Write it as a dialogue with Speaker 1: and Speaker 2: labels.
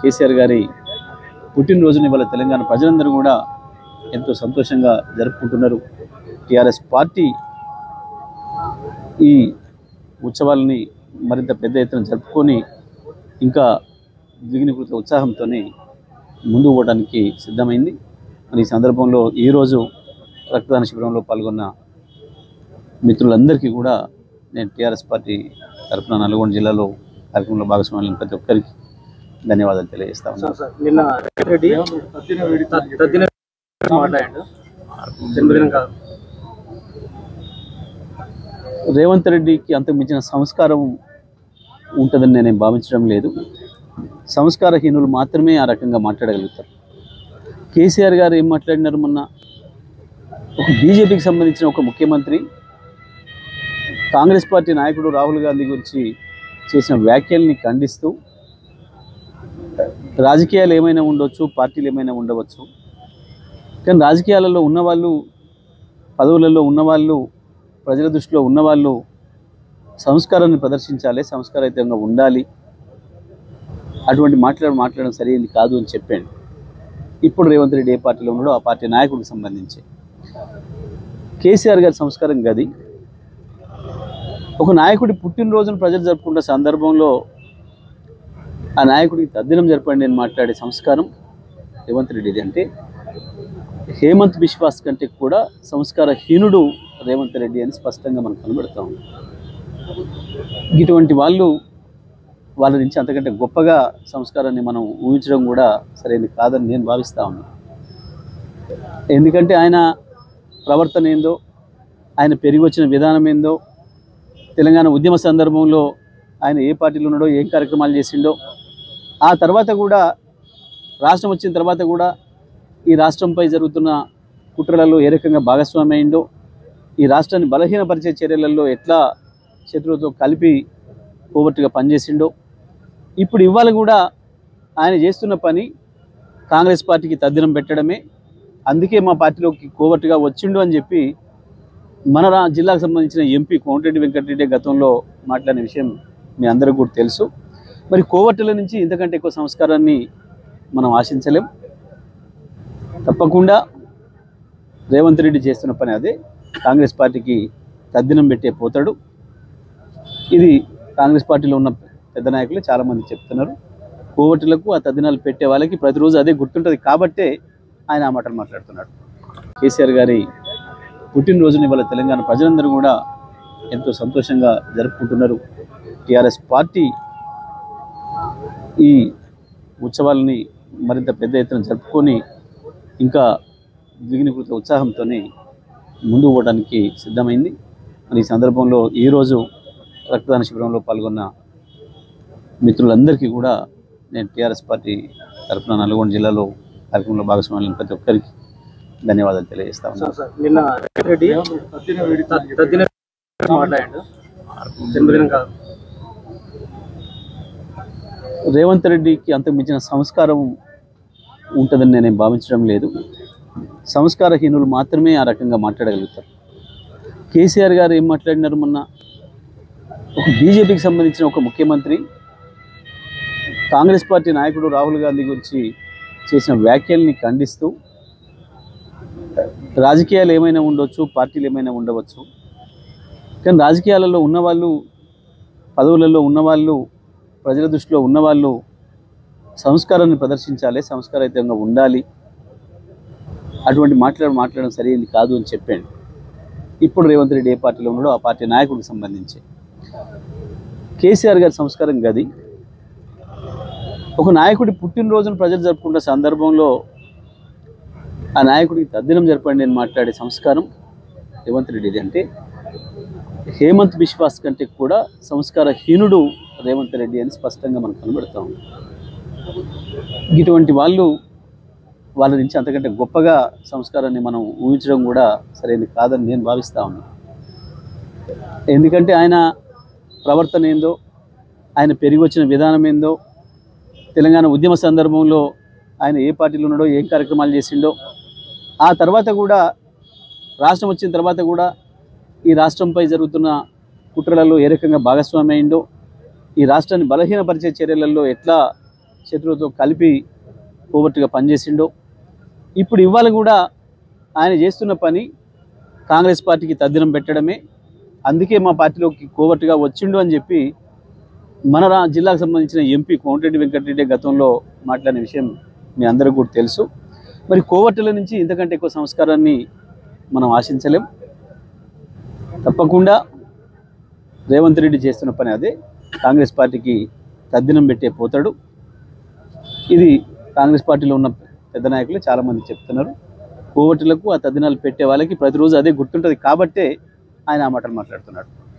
Speaker 1: కేసీఆర్ గారి పుట్టినరోజుని ఇవాళ తెలంగాణ ప్రజలందరూ కూడా ఎంతో సంతోషంగా జరుపుకుంటున్నారు టీఆర్ఎస్ పార్టీ ఈ ఉత్సవాలని మరింత పెద్ద ఎత్తున జరుపుకొని ఇంకా ద్విగుణీకృత ఉత్సాహంతో ముందుకు పోవడానికి సిద్ధమైంది మరి ఈ సందర్భంలో ఈరోజు రక్తదాన శిబిరంలో పాల్గొన్న మిత్రులందరికీ కూడా నేను టీఆర్ఎస్ పార్టీ తరఫున నల్గొండ జిల్లాలో కార్యక్రమంలో భాగస్వామ్యం ప్రతి ఒక్కరికి ధన్యవాదాలు తెలియజేస్తా ఉన్నాను
Speaker 2: సార్ నిన్న రెడ్డి తద్దిన మాట్లాడాడు జన్మదినం కాదు
Speaker 1: రేవంత్ రెడ్డికి అంతకు మించిన సంస్కారం ఉంటుందని నేను భావించడం లేదు సంస్కారహీనులు మాత్రమే ఆ రకంగా మాట్లాడగలుగుతారు కేసీఆర్ గారు ఏం మాట్లాడినారు మొన్న ఒక బీజేపీకి సంబంధించిన ఒక ముఖ్యమంత్రి కాంగ్రెస్ పార్టీ నాయకుడు రాహుల్ గాంధీ గురించి చేసిన వ్యాఖ్యల్ని ఖండిస్తూ రాజకీయాలు ఏమైనా ఉండొచ్చు పార్టీలు ఏమైనా ఉండవచ్చు కానీ రాజకీయాలలో ఉన్నవాళ్ళు పదవులలో ఉన్నవాళ్ళు ప్రజల దృష్టిలో ఉన్నవాళ్ళు సంస్కారాన్ని ప్రదర్శించాలి సంస్కారయుతంగా ఉండాలి అటువంటి మాట్లాడ మాట్లాడడం సరైనది కాదు అని చెప్పాను ఇప్పుడు రేవంత్ రెడ్డి ఏ పార్టీలో ఉన్నాడో ఆ పార్టీ నాయకుడికి సంబంధించి కేసీఆర్ గారి సంస్కారం గది ఒక నాయకుడి పుట్టినరోజును ప్రజలు జరుపుకున్న సందర్భంలో ఆ నాయకుడికి తద్దినం జరపండి అని మాట్లాడే సంస్కారం రేవంత్ రెడ్డిది అంటే హేమంత్ బిశ్వాస్ కంటే కూడా సంస్కారహీనుడు రేవంత్ రెడ్డి అని స్పష్టంగా మనకు కనబడతాం ఇటువంటి వాళ్ళు వాళ్ళ నుంచి అంతకంటే గొప్పగా సంస్కారాన్ని మనం ఊహించడం కూడా సరైనది కాదని నేను భావిస్తా ఉన్నాను ఎందుకంటే ఆయన ప్రవర్తన ఏందో ఆయన పెరిగి వచ్చిన విధానం ఏందో తెలంగాణ ఉద్యమ సందర్భంలో ఆయన ఏ పార్టీలో ఉన్నాడో ఏం కార్యక్రమాలు చేసిండో ఆ తర్వాత కూడా రాష్ట్రం వచ్చిన తర్వాత కూడా ఈ రాష్ట్రంపై జరుగుతున్న కుట్రలలో ఏ రకంగా భాగస్వామి అయిందో ఈ రాష్ట్రాన్ని బలహీనపరిచే చర్యలలో ఎట్లా శత్రువుతో కలిపి కోవర్టుగా పనిచేసిండో ఇప్పుడు ఇవాళ కూడా ఆయన చేస్తున్న పని కాంగ్రెస్ పార్టీకి తద్దినం పెట్టడమే అందుకే మా పార్టీలోకి కోవర్టుగా వచ్చిండు అని చెప్పి మన రా జిల్లాకు సంబంధించిన ఎంపీ కోమటిరెడ్డి వెంకటరెడ్డి గతంలో మాట్లాడిన విషయం మీ అందరికీ కూడా తెలుసు మరి కోవర్టుల నుంచి ఇంతకంటే ఎక్కువ సంస్కారాన్ని మనం ఆశించలేం తప్పకుండా రేవంత్ రెడ్డి చేస్తున్న పని అదే కాంగ్రెస్ పార్టీకి తద్దినం పెట్టే పోతాడు ఇది కాంగ్రెస్ పార్టీలో ఉన్న పెద్ద నాయకులు చాలామంది చెప్తున్నారు కోవటులకు ఆ తద్దినాలు పెట్టే వాళ్ళకి ప్రతిరోజు అదే గుర్తుంటుంది కాబట్టే ఆయన ఆ మాటలు మాట్లాడుతున్నాడు కేసీఆర్ గారి పుట్టినరోజుని ఇవాళ తెలంగాణ ప్రజలందరూ కూడా ఎంతో సంతోషంగా జరుపుకుంటున్నారు టీఆర్ఎస్ పార్టీ ఈ ఉత్సవాలని మరింత పెద్ద ఎత్తున జరుపుకొని ఇంకా ద్విగుణీకృత ఉత్సాహంతో ముందుకు పోవడానికి సిద్ధమైంది మరి ఈ సందర్భంలో ఈరోజు రక్తదాన శిబిరంలో పాల్గొన్న మిత్రులందరికీ కూడా నేను టీఆర్ఎస్ పార్టీ తరఫున నల్గొండ జిల్లాలో కార్యక్రమంలో భాగస్వామ్యం ప్రతి ఒక్కరికి ధన్యవాదాలు తెలియజేస్తా ఉన్నాను
Speaker 2: సార్ సార్ నిన్న రెడ్డి తద్దిన మాట్లాడాడు జన్మదినం కాదు
Speaker 1: రేవంత్ రెడ్డికి అంతకు మించిన సంస్కారం ఉంటుందని నేను భావించడం లేదు సంస్కారహీనులు మాత్రమే ఆ రకంగా మాట్లాడగలుగుతారు కేసీఆర్ గారు ఏం మాట్లాడినారు మొన్న ఒక బీజేపీకి సంబంధించిన ఒక ముఖ్యమంత్రి కాంగ్రెస్ పార్టీ నాయకుడు రాహుల్ గాంధీ గురించి చేసిన వ్యాఖ్యల్ని ఖండిస్తూ రాజకీయాలు ఏమైనా ఉండొచ్చు పార్టీలు ఏమైనా ఉండవచ్చు కానీ రాజకీయాలలో ఉన్నవాళ్ళు పదవులలో ఉన్నవాళ్ళు ప్రజల దృష్టిలో ఉన్నవాళ్ళు సంస్కారాన్ని ప్రదర్శించాలి సంస్కారయుతంగా ఉండాలి అటువంటి మాట్లాడ మాట్లాడడం సరైనది కాదు అని చెప్పాను ఇప్పుడు రేవంత్ రెడ్డి ఏ పార్టీలో ఉన్నాడో ఆ పార్టీ నాయకుడికి సంబంధించి కేసీఆర్ గారి సంస్కారం గది ఒక నాయకుడి పుట్టినరోజును ప్రజలు జరుపుకున్న సందర్భంలో ఆ నాయకుడికి తద్దినం జరపండి అని మాట్లాడే సంస్కారం రేవంత్ రెడ్డిది అంటే హేమంత్ బిశ్వాస్ కంటే కూడా సంస్కారహీనుడు రేవంత్ రెడ్డి అని స్పష్టంగా మనకు కనబడతా ఉంది ఇటువంటి వాళ్ళు వాళ్ళ నుంచి అంతకంటే గొప్పగా సంస్కారాన్ని మనం ఊహించడం కూడా సరైనది కాదని నేను భావిస్తా ఉన్నాను ఎందుకంటే ఆయన ప్రవర్తన ఏందో ఆయన పెరిగి వచ్చిన విధానం ఏందో తెలంగాణ ఉద్యమ సందర్భంలో ఆయన ఏ పార్టీలో ఉన్నాడో ఏం కార్యక్రమాలు చేసిండో ఆ తర్వాత కూడా రాష్ట్రం వచ్చిన తర్వాత కూడా ఈ రాష్ట్రంపై జరుగుతున్న కుట్రలలో ఏ రకంగా భాగస్వామి అయిందో ఈ రాష్ట్రాన్ని బలహీనపరిచే చర్యలలో ఎట్లా శత్రువుతో కలిపి కోవర్టుగా పనిచేసిండో ఇప్పుడు ఇవాళ కూడా ఆయన చేస్తున్న పని కాంగ్రెస్ పార్టీకి తద్దినం పెట్టడమే అందుకే మా పార్టీలోకి కోవర్టుగా వచ్చిండు అని చెప్పి మన రా జిల్లాకు సంబంధించిన ఎంపీ కోమటిరెడ్డి వెంకటరెడ్డి గతంలో మాట్లాడిన విషయం మీ అందరికీ కూడా తెలుసు మరి కోవర్టుల నుంచి ఇంతకంటే ఎక్కువ సంస్కారాన్ని మనం ఆశించలేం తప్పకుండా రేవంత్ రెడ్డి చేస్తున్న పని అదే కాంగ్రెస్ పార్టీకి తద్దినం పెట్టే పోతాడు ఇది కాంగ్రెస్ పార్టీలో ఉన్న పెద్ద నాయకులు చాలామంది చెప్తున్నారు కోవటులకు ఆ తద్దినాలు పెట్టే వాళ్ళకి ప్రతిరోజు అదే గుర్తుంటుంది కాబట్టే ఆయన ఆ మాటలు మాట్లాడుతున్నాడు